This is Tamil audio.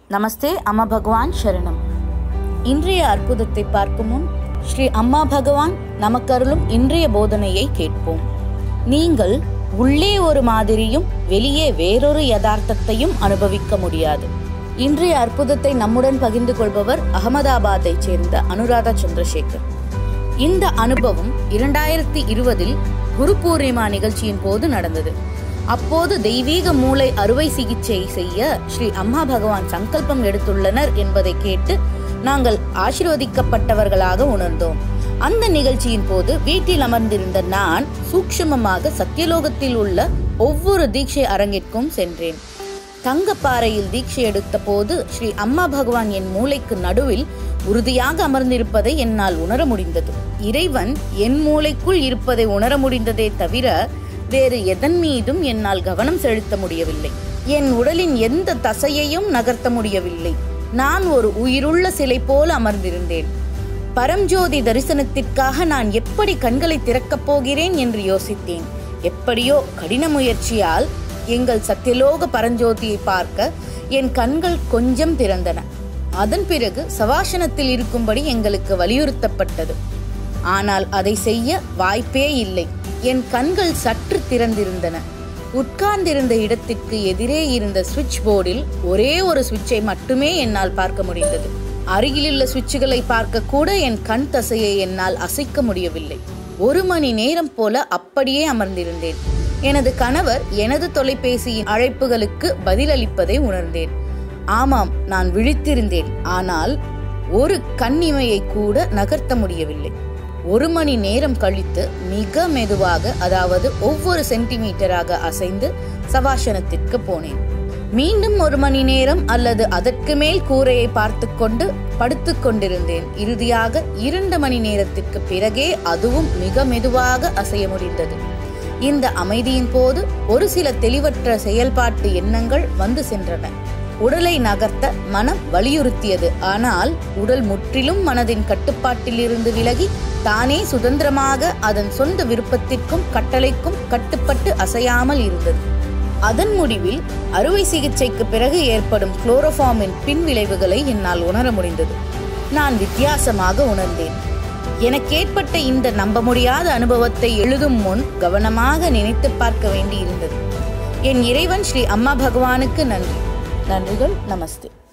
நமஸ்தே அம்மா பகவான் சரணம் இன்றைய அற்புதத்தை பார்க்கும் முன் ஸ்ரீ அம்மா பகவான் நமக்கருளும் இன்றைய போதனையை கேட்போம் நீங்கள் உள்ளே ஒரு மாதிரியும் வெளியே வேறொரு யதார்த்தத்தையும் அனுபவிக்க முடியாது இன்றைய அற்புதத்தை நம்முடன் பகிர்ந்து கொள்பவர் அகமதாபாத்தைச் சேர்ந்த அனுராதா சந்திரசேகர் இந்த அனுபவம் இரண்டாயிரத்தி இருபதில் குரு பூர்ணிமா நிகழ்ச்சியின் போது நடந்தது அப்போது தெய்வீக மூளை அறுவை சிகிச்சை செய்ய ஸ்ரீ அம்மா பகவான் சங்கல்பம் எடுத்துள்ளனர் என்பதை கேட்டு நாங்கள் ஆசீர்வதிக்கப்பட்டவர்களாக உணர்ந்தோம் அந்த நிகழ்ச்சியின் போது வீட்டில் அமர்ந்திருந்த நான் சூக்ஷ்மமாக சத்தியலோகத்தில் உள்ள ஒவ்வொரு தீட்சை அரங்கிற்கும் சென்றேன் தங்கப்பாறையில் தீட்சை எடுத்த போது ஸ்ரீ அம்மா பகவான் என் மூளைக்கு நடுவில் உறுதியாக அமர்ந்திருப்பதை என்னால் உணர முடிந்தது இறைவன் என் மூளைக்குள் இருப்பதை உணர முடிந்ததே தவிர வேறு எதன் மீதும் என்னால் கவனம் செலுத்த முடியவில்லை என் உடலின் எந்த தசையையும் நகர்த்த முடியவில்லை நான் ஒரு உயிருள்ள சிலை போல அமர்ந்திருந்தேன் பரம்ஜோதி தரிசனத்திற்காக நான் எப்படி கண்களை திறக்கப் போகிறேன் என்று யோசித்தேன் எப்படியோ கடின முயற்சியால் எங்கள் சத்தியலோக பரஞ்சோதியை பார்க்க என் கண்கள் கொஞ்சம் திறந்தன அதன் பிறகு சவாசனத்தில் இருக்கும்படி எங்களுக்கு வலியுறுத்தப்பட்டது ஆனால் அதை செய்ய வாய்ப்பே இல்லை என் கண்கள் சற்று திறந்திருந்தன உட்கார்ந்திருந்த இடத்திற்கு எதிரே இருந்த சுவிட்ச் போர்டில் ஒரே ஒரு சுவிட்சை மட்டுமே என்னால் பார்க்க முடிந்தது அருகிலுள்ள சுவிட்சுகளை பார்க்க கூட என் கண் தசையை என்னால் அசைக்க முடியவில்லை ஒரு மணி நேரம் போல அப்படியே அமர்ந்திருந்தேன் எனது கணவர் எனது தொலைபேசியின் அழைப்புகளுக்கு பதிலளிப்பதை உணர்ந்தேன் ஆமாம் நான் விழித்திருந்தேன் ஆனால் ஒரு கண்ணிமையை கூட நகர்த்த முடியவில்லை ஒரு மணி நேரம் கழித்து மிக மெதுவாக அதாவது ஒவ்வொரு சென்டிமீட்டராக அசைந்து சவாசனத்திற்கு போனேன் மீண்டும் ஒரு மணி நேரம் அல்லது அதற்கு மேல் கூரையை பார்த்து கொண்டு படுத்து கொண்டிருந்தேன் இறுதியாக இரண்டு மணி நேரத்திற்கு பிறகே அதுவும் மிக மெதுவாக அசைய முடிந்தது இந்த அமைதியின் போது ஒரு சில தெளிவற்ற செயல்பாட்டு எண்ணங்கள் வந்து சென்றன உடலை நகர்த்த மனம் வலியுறுத்தியது ஆனால் உடல் முற்றிலும் மனதின் கட்டுப்பாட்டிலிருந்து விலகி தானே சுதந்திரமாக அதன் சொந்த விருப்பத்திற்கும் கட்டளைக்கும் கட்டுப்பட்டு அசையாமல் இருந்தது அதன் முடிவில் அறுவை சிகிச்சைக்கு பிறகு ஏற்படும் குளோரோஃபார்மின் பின் விளைவுகளை என்னால் உணர முடிந்தது நான் வித்தியாசமாக உணர்ந்தேன் எனக்கு ஏற்பட்ட இந்த நம்ப முடியாத அனுபவத்தை எழுதும் முன் கவனமாக நினைத்து பார்க்க வேண்டியிருந்தது என் இறைவன் ஸ்ரீ அம்மா பகவானுக்கு நன்றி நன்றிகள் நமஸ்தே